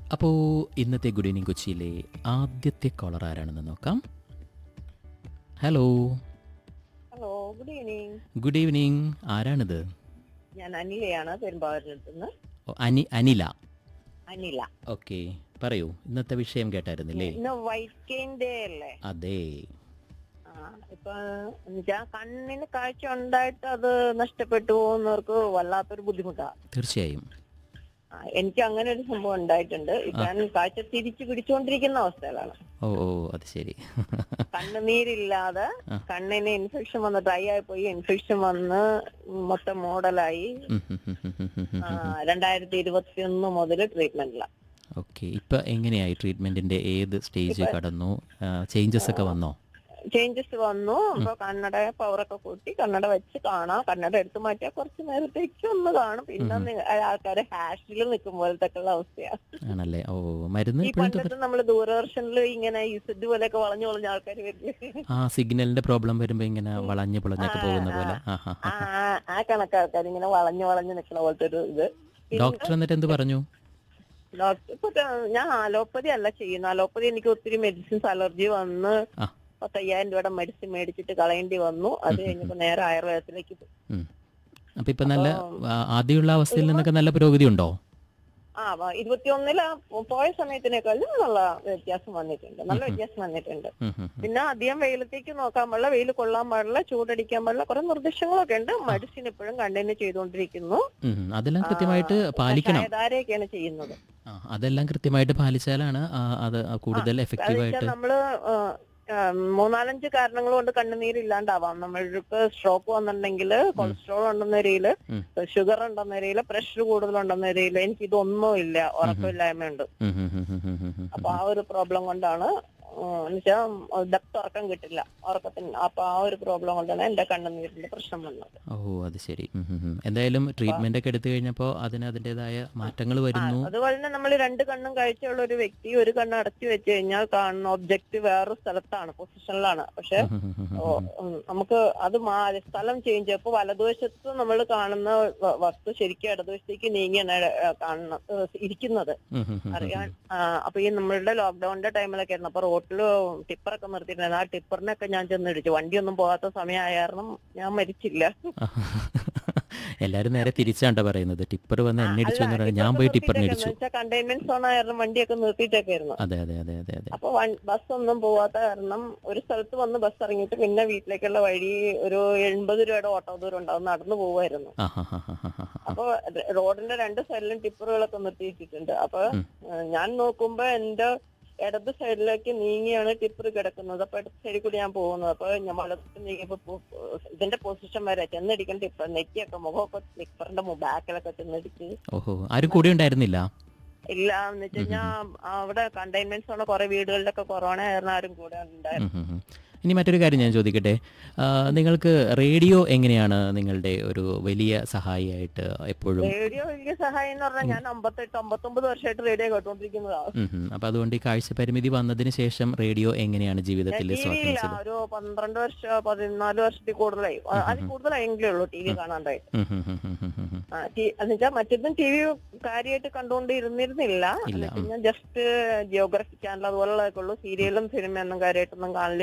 അപ്പോൾ ഇന്നത്തെ good evening കൊച്ചിയിലെ ആദ്യത്തെ കോളർ ആരാണെന്ന് നോക്കാം hello hello good evening good evening ആരാണിത് ഞാൻ അനിലയാണ് പെരുമ്പാവൂരിൽ നിന്ന് ഓ, അനി അനില അനില ഓക്കെ പറയൂ ഇന്നത്തെ വിഷയം കേട്ടായിരുന്നില്ലേ ഇന്ന് വൈറ്റ് കെയിൻ ഡേ അല്ലേ അതെ ആ ഇപ്പൊ എന്നുവെച്ചാ കണ്ണിന് കാഴ്ച ഉണ്ടായിട്ട് അത് നഷ്ടപ്പെട്ടു പോകുന്നവർക്ക് വല്ലാത്തൊരു ബുദ്ധിമുട്ടാ തീർച്ചയായും ആ, എനിക്ക് അങ്ങനെ ഒരു സംഭവം ഉണ്ടായിട്ടുണ്ട് ഇപ്പൊ ഞാൻ കാഴ്ച തിരിച്ചു പിടിച്ചുകൊണ്ടിരിക്കുന്ന അവസ്ഥയിലാണ് ഓ ഓ അത് ശരി കണ്ണുനീരില്ലാതെ കണ്ണിന് ഇൻഫെക്ഷൻ വന്ന് ഡ്രൈ ആയി പോയി ഇൻഫെക്ഷൻ വന്ന് മൊത്തം മോഡലായി ഉം, ഉം, ഉം, ഉം, ഉം, ഉം, ആ, ഉം. രണ്ടായിരത്തി ഇരുപത്തി ഒന്ന് മുതൽ ട്രീറ്റ്മെന്റിലാണ് ഓക്കെ ഇപ്പൊ എങ്ങനെയായി ട്രീറ്റ്മെന്റിന്റെ ഏത് സ്റ്റേജ് കടന്നു ചേഞ്ചസ് ഒക്കെ വന്നോ ചേഞ്ചസ് വന്നു അപ്പൊ കണ്ണട പവറൊക്കെ കൂട്ടി കണ്ണട വെച്ച് കാണാം കണ്ണട എടുത്തു മാറ്റിയാൽ കുറച്ച് നേരത്തേക്ക് ഒന്ന് കാണും പിന്നെ ആൾക്കാര് ഹാഷിൽ നിൽക്കും പോലത്തെ ഉള്ള അവസ്ഥയാണ് ആണല്ലേ ഓ മരുന്ന് ഈ ഇപ്പോഴും തുടർ പണ്ടത്തെ നമ്മള് ദൂരദർശനിൽ ഇങ്ങനെ ഇസഡ് പോലെയൊക്കെ വളഞ്ഞു വളഞ്ഞ ആൾക്കാർ വരില്ലേ ആ സിഗ്നലിന്റെ പ്രോബ്ലം വരുമ്പോ ഇങ്ങനെ വളഞ്ഞു പൊളഞ്ഞൊക്കെ പോകുന്ന പോലെ ആ ഹാ ആ ആ- ആ കണക്ക് ആൾക്കാർ ഇങ്ങനെ വളഞ്ഞു വളഞ്ഞു നിൽക്കുന്ന പോലത്തെ ഒരു ഇത് ഡോക്ടർ എന്നിട്ട് എന്ത് പറഞ്ഞു ഡോക്ടർ ഇപ്പൊ ഞാൻ അലോപ്പതി അല്ല ചെയ്യുന്നത് അലോപ്പതി എനിക്ക് ഒത്തിരി മെഡിസിൻസ് അലർജി വന്ന് ആ. പത്തയ്യായിരം രൂപയുടെ മെഡിസിൻ മേടിച്ചിട്ട് കളയേണ്ടി വന്നു അത് കഴിഞ്ഞപ്പോ നേരെ ആയുർവേദത്തിലേക്ക് പോയി ഉം. അപ്പൊ ഇപ്പൊ നല്ല ആ, ആദ്യമുള്ള അവസ്ഥയിൽ നിന്നൊക്കെ നല്ല പുരോഗതി ഉണ്ടോ ആ വ- ഇരുപത്തിയൊന്നില് ആ പോയ സമയത്തിനേക്കാളും നല്ല വ്യത്യാസം വന്നിട്ടുണ്ട് നല്ല വ്യത്യാസം വന്നിട്ടുണ്ട് ഉം, ഉം, ഉം. പിന്നെ അധികം വെയിലത്തേക്ക് നോക്കാൻ പാടില്ല വെയിൽ കൊള്ളാൻ പാടില്ല ചൂടടിക്കാൻ പാടില്ല കുറെ നിർദ്ദേശങ്ങളൊക്കെ ഉണ്ട് മെഡിസിൻ ഇപ്പോഴും കണ്ടിന്യൂ ചെയ്തുകൊണ്ടിരിക്കുന്നു ഉം, ഉം. അതെല്ലാം കൃത്യമായിട്ട് പാലിക്കണം ധാരയൊക്കെയാണ് ചെയ്യുന്നത് ആ, അതെല്ലാം കൃത്യമായിട്ട് പാലിച്ചാലാണ് ആ, അത് കൂടുതൽ എഫക്റ്റീവ് അതെന്നുവെച്ചാൽ ആയിട്ട് നമ്മള് ആ, ആ, മൂന്നാലഞ്ച് കാരണങ്ങൾ കൊണ്ട് കണ്ണുനീര് ഇല്ലാണ്ടാവാം നമ്മൾക്ക് സ്ട്രോക്ക് വന്നിട്ടുണ്ടെങ്കിൽ കൊളസ്ട്രോൾ ഉണ്ടെന്ന രീതിയില് ഉം. ഷുഗർ ഉണ്ടെന്ന രീതിയില് പ്രഷർ കൂടുതലുണ്ടെന്ന രീതിയില് എനിക്ക് ഇതൊന്നും ഇല്ല ഉറക്കമില്ലായ്മയുണ്ട് ഉം, ഉം, ഉം, ഉം, ഉം, ഉം, ഉം. അപ്പൊ ആ ഒരു പ്രോബ്ലം കൊണ്ടാണ് എന്നുവെച്ചാൽ ഡെപ്ത് ഉറക്കം കിട്ടില്ല ഉറക്കത്തിന് അപ്പൊ ആ ഒരു പ്രോബ്ലം കൊണ്ടാണ് എന്റെ കണ്ണുനീരിന്റെ പ്രശ്നം വന്നത് ഓ അത് ശരി ഉം, ഉം, ഉം. എന്തായാലും ട്രീറ്റ്മെന്റ് ഒക്കെ എടുത്തു കഴിഞ്ഞപ്പോൾ അതിന് അതിൻ്റെതായ മാറ്റങ്ങൾ വരുന്നു അതുപോലെ തന്നെ നമ്മൾ രണ്ട് കണ്ണും കാഴ്ചയുള്ള ഒരു വ്യക്തി ഒരു കണ്ണ് അടച്ചു വെച്ച് കഴിഞ്ഞാൽ കാണുന്ന ഒബ്ജക്റ്റ് വേറൊരു സ്ഥലത്താണ് പൊസിഷനിലാണ് പക്ഷെ ഉം, ഉം, ഉം, ഉം. ഓ, ഉം, നമുക്ക് അത് മാറി സ്ഥലം ചേഞ്ച് അപ്പൊ വലതുവശത്ത് നമ്മൾ കാണുന്ന വ- വസ്തു ശരിക്കും ഇടതുവശത്തേക്ക് നീങ്ങിയാണ് ഏ, കാണുന്ന ഏ, ഇരിക്കുന്നത് ഉം, ഉം, ഉം, ഉം. അറിയാൻ ആ, അപ്പൊ ഈ നമ്മളുടെ ലോക്ക്ഡൌണിന്റെ ടൈമിലൊക്കെ ആയിരുന്നു അപ്പൊ റോട്ടില് ടിപ്പറൊക്കെ നിർത്തിയിട്ടുണ്ടായിരുന്നു ആ ടിപ്പറിനൊക്കെ ഞാൻ ചെന്ന് ഇടിച്ചു വണ്ടിയൊന്നും പോകാത്ത സമയമായ കാരണം ഞാൻ മരിച്ചില്ല എല്ലാരും നേരെ തിരിച്ചാണ്ട പറയുന്നത് ടിപ്പർ വന്ന് എന്നെ ഇടിച്ചു എന്ന് പറയുന്നത് ഞാൻ പോയി ടിപ്പറിനെ ഇടിച്ചു കണ്ടെയ്ൻമെന്റ് സോൺ ആയിരുന്നു വണ്ടിയൊക്കെ നിർത്തിയിട്ടൊക്കെ ആയിരുന്നു അതെ അതെ അതെ അതെ അതെ അപ്പൊ ബസ് ഒന്നും പോവാത്ത കാരണം ഒരു സ്ഥലത്ത് വന്ന് ബസ് ഇറങ്ങിയിട്ട് പിന്നെ വീട്ടിലേക്കുള്ള വഴി ഒരു എൺപത് രൂപയുടെ ഓട്ടോ ദൂരം ഉണ്ടാവും നടന്നു പോവായിരുന്നു ആ ഹാ ഹാ ഹാ ഹാ ഹാ അപ്പൊ ര- റോഡിന്റെ രണ്ട് സൈഡിലും ടിപ്പറുകളൊക്കെ നിർത്തിയിട്ടിട്ടുണ്ട് അപ്പൊ ഏഹ്, ഞാൻ നോക്കുമ്പോ എന്റെ ഇടത് സൈഡിലേക്ക് നീങ്ങിയാണ് ടിപ്പർ കിടക്കുന്നത് അപ്പൊ ഇടത് സൈഡിൽ കൂടി ഞാൻ പോകുന്നത് അപ്പൊ ഞാൻ വലത്ത് നീങ്ങിയപ്പോ പോ- ഇതിന്റെ പൊസിഷൻ വരെ ചെന്നടിക്കാൻ ടിപ്പർ നെറ്റിയൊക്കെ മുഖമൊക്കെ ടിപ്പറിന്റെ ബാക്കിലൊക്കെ ചെന്നടിച്ച് ഓഹോ ആരും കൂടെ ഉണ്ടായിരുന്നില്ല ഇല്ല എന്ന് വെച്ച് കഴിഞ്ഞാൽ അവിടെ കണ്ടെയ്ൻമെന്റ് സോണ കുറെ വീടുകളിലൊക്കെ കൊറോണ ആയിരുന്നു ആരും കൂടെ ഉണ്ടായിരുന്നു ഉം, ഉം, ഉം. ഇനി മറ്റൊരു കാര്യം ഞാൻ ചോദിക്കട്ടെ ആ, നിങ്ങൾക്ക് റേഡിയോ എങ്ങനെയാണ് നിങ്ങളുടെ ഒരു വലിയ സഹായിയായിട്ട് എപ്പോഴും റേഡിയോ വലിയ സഹായം എന്ന് പറഞ്ഞാൽ ഞാൻ അമ്പത്തെട്ട് അമ്പത്തൊമ്പത് വർഷമായിട്ട് റേഡിയോ കേട്ടോണ്ടിരിക്കുന്നതാണ് ഉം, ഉം. അപ്പൊ അതുകൊണ്ട് ഈ കാഴ്ച പരിമിതി വന്നതിന് ശേഷം റേഡിയോ എങ്ങനെയാണ് ജീവിതത്തിൽ ടി വി ഇല്ല സ്വാധീനിച്ചത് ഒരു പന്ത്രണ്ട് വർഷം പതിനാല് വർഷത്തിൽ കൂടുതലായി അ- അതിൽ കൂടുതലായെങ്കിലേ ഉള്ളൂ ടി വി കാണാണ്ടായി ഉം, ഉം, ഉം, ഉം, ഉം, ഉം, ഉം. എന്നുവെച്ചാൽ മറ്റൊന്നും ടി വി കാര്യമായിട്ട് കണ്ടുകൊണ്ട് ഇരുന്നിരുന്നില്ല ഇല്ല, ഞാൻ ജസ്റ്റ് ജിയോഗ്രഫി ചാനൽ അതുപോലുള്ളതൊക്കെ ഉള്ളൂ സീരിയലും സിനിമയൊന്നും കാര്യമായിട്ടൊന്നും കാണില്ല